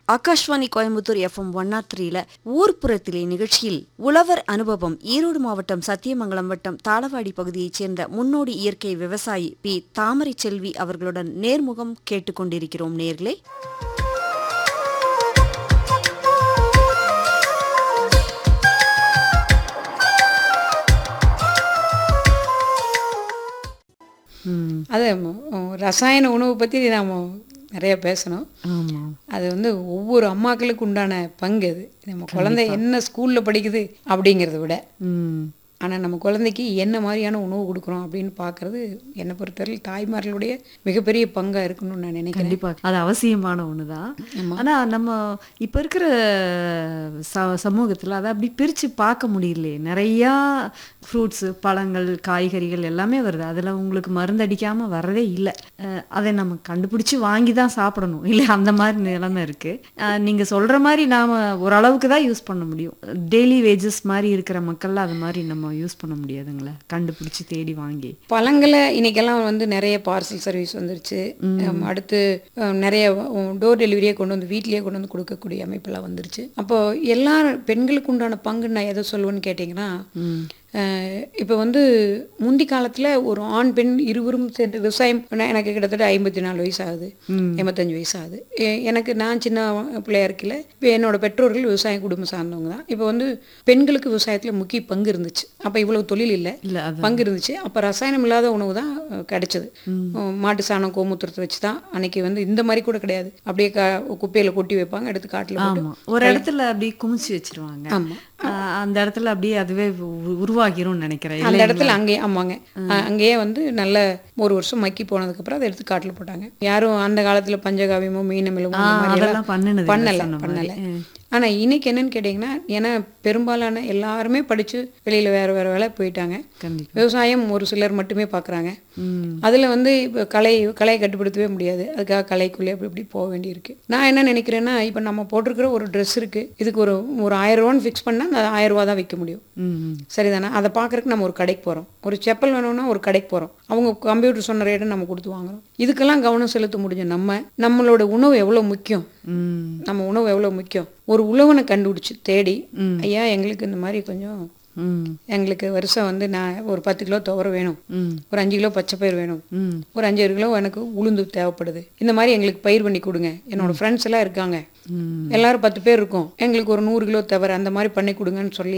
Akashvani Coimbatore FM one nought த்ரீல ஊர்ப்புறத்திலே நிகழ்ச்சியில் உழவர் அனுபவம் ஈரோடு மாவட்டம் சத்தியமங்கலம் வட்டம் தாளவாடி பகுதியைச் சேர்ந்த முன்னோடி இயற்கை விவசாயி பி தாமரை செல்வி அவர்களுடன் நேர்முகம் கேட்டுக்கொண்டிருக்கிறோம் நேர்களே அது ம், ரசாயன உணவு பற்றி நாம் நிறைய பேசணும் ஆமா அது வந்து ஒவ்வொரு அம்மாக்களுக்கு உண்டான பங்கு அது நம்ம குழந்தை என்ன ஸ்கூலில் படிக்குது அப்படிங்கிறத விட ம் ஆனால் நம்ம குழந்தைக்கு என்ன மாதிரியான உணவு கொடுக்குறோம் அப்படின்னு பார்க்கறது என்னை பொறுத்தவரையில் தாய்மார்களுடைய மிகப்பெரிய பங்காக இருக்குன்னு நான் நினைக்கிறேன் கண்டிப்பா அது அவசியமான ஒண்ணுதான் ஆனா நம்ம இப்ப இருக்கிற ச- சமூகத்துல அதை அப்படி பிரிச்சு பார்க்க முடியலையே நிறைய ஃப்ரூட்ஸ் பழங்கள் காய்கறிகள் எல்லாமே வருது அதுல உங்களுக்கு மருந்து அடிக்காம வரதே இல்லை அதை நம்ம கண்டுபிடிச்சு வாங்கி தான் சாப்பிடணும் இல்லை அந்த மாதிரி நிலைமை இருக்கு அஹ், நீங்க சொல்ற மாதிரி நாம ஓரளவுக்கு தான் யூஸ் பண்ண முடியும் டெய்லி வேஜஸ் மாதிரி இருக்கிற மக்கள்ல அது மாதிரி நம்ம யூஸ் பண்ண முடியாதுங்களே கண்டுபிடிச்சு தேடி வாங்கி பழங்களை இன்னைக்கெல்லாம் வந்து நிறைய பார்சல் சர்வீஸ் வந்துருச்சு ஹம், அடுத்து ஹம், நிறைய டோர் டெலிவரியே கொண்டு வந்து வீட்லயே கொண்டு வந்து கொடுக்கக்கூடிய அமைப்பெல்லாம் வந்துருச்சு அப்போ எல்லா பெண்களுக்கு உண்டான பங்கு நான் எதை சொல்லுவேன்னு கேட்டிங்கன்னா இப்போ வந்து முந்தி காலத்தில் ஒரு ஆண் பெண் இருவரும் சேர்ந்து விவசாயம் பண்ண எனக்கு கிட்டத்தட்ட ஐம்பத்தி நாலு வயசு ஆகுது எண்பத்தஞ்சு வயசு ஆகுது எ- எனக்கு நான் சின்ன பிள்ளையா இருக்கல இப்போ என்னோட பெற்றோர்கள் விவசாய குடும்பம் சார்ந்தவங்க தான் இப்போ வந்து பெண்களுக்கு விவசாயத்தில் முக்கிய பங்கு இருந்துச்சு அப்போ இவ்வளவு தொழில் இல்லை இல்ல அது பங்கு இருந்துச்சு அப்போ ரசாயனம் இல்லாத உணவு தான் அஹ், கிடைச்சது அஹ், மாட்டு சாணம் கோமூத்திரத்தை வச்சு தான் அன்னைக்கு வந்து இந்த மாதிரி கூட கிடையாது அப்படியே க குப்பையில் கொட்டி வைப்பாங்க எடுத்து காட்டில் போட்டு ஆமா ஒரு இடத்துல அப்படி குமிச்சு வச்சிருவாங்க ஆமா. ஆஹ் அந்த இடத்துல அப்படியே அதுவே உ- உருவாகிரும்னு நினைக்கிறேன் அந்த இல்லைங்களா? இடத்துல அங்கேயே ஆமாங்க அஹ், அங்கேயே வந்து நல்ல ஒரு வருஷம் மக்கி போனதுக்கப்புறம் அதை எடுத்து காட்டில் போட்டாங்க யாரும் அந்த காலத்துல பஞ்சகாவியமோ மீனமிலமோ ஆ, அந்த மாதிரி அதெல்லாம் எல்லாம் பண்ணுனது இல்ல, பண்ணல சொன்ன மாதிரி. பண்ணல ஆனா இன்னைக்கு என்னன்னு கேட்டிங்கன்னா ஏன்னா பெரும்பாலான எல்லாருமே படிச்சு வெளியில வேற வேற வேலை போயிட்டாங்க கண்டிப்பா விவசாயம் ஒரு சிலர் மட்டுமே பார்க்குறாங்க ம் அதில் வந்து இப்போ கலை கலையை கட்டுப்படுத்தவே முடியாது அதுக்காக கலைக்குள்ளே அப்படி இப்படி போக வேண்டியிருக்கு நான் என்ன நினைக்கிறேன்னா இப்போ நம்ம போட்டிருக்கிற ஒரு ட்ரெஸ் இருக்குது இதுக்கு ஒரு ஒரு ஆயிரம் ரூபான்னு ஃபிக்ஸ் பண்ணால் அந்த ஆயிரம் ரூபா தான் விற்க முடியும் ம் ம். சரிதானே அதை பார்க்குறக்கு நம்ம ஒரு கடைக்கு போகிறோம் ஒரு செப்பல் வேணும்னா ஒரு கடைக்கு போகிறோம் அவங்க கம்ப்யூட்டர் சொன்ன ரேட்டை நம்ம கொடுத்து வாங்குறோம் இதுக்கெல்லாம் கவனம் செலுத்த முடிஞ்ச நம்ம நம்மளோட உணவு எவ்வளோ முக்கியம் ம் நம்ம உணவு எவ்வளோ முக்கியம் ஒரு உழவனை கண்டுபிடிச்சு தேடி ஐயா எங்களுக்கு இந்த மாதிரி கொஞ்சம் ம் எங்களுக்கு வருஷம் வந்து நான் ஒரு பத்து கிலோ துவரை வேணும் ம் ஒரு அஞ்சு கிலோ பச்சை பயிர் வேணும் ம் ஒரு அஞ்சாறு கிலோ எனக்கு உளுந்து தேவைப்படுது இந்த மாதிரி எங்களுக்கு பயிர் பண்ணி கொடுங்க என்னோட ஃப்ரெண்ட்ஸ் எல்லாம் இருக்காங்க ம் எல்லாரும் பத்து பேர் இருக்கோம் எங்களுக்கு ஒரு நூறு கிலோ தவிர அந்த மாதிரி பண்ணி கொடுங்கன்னு சொல்லி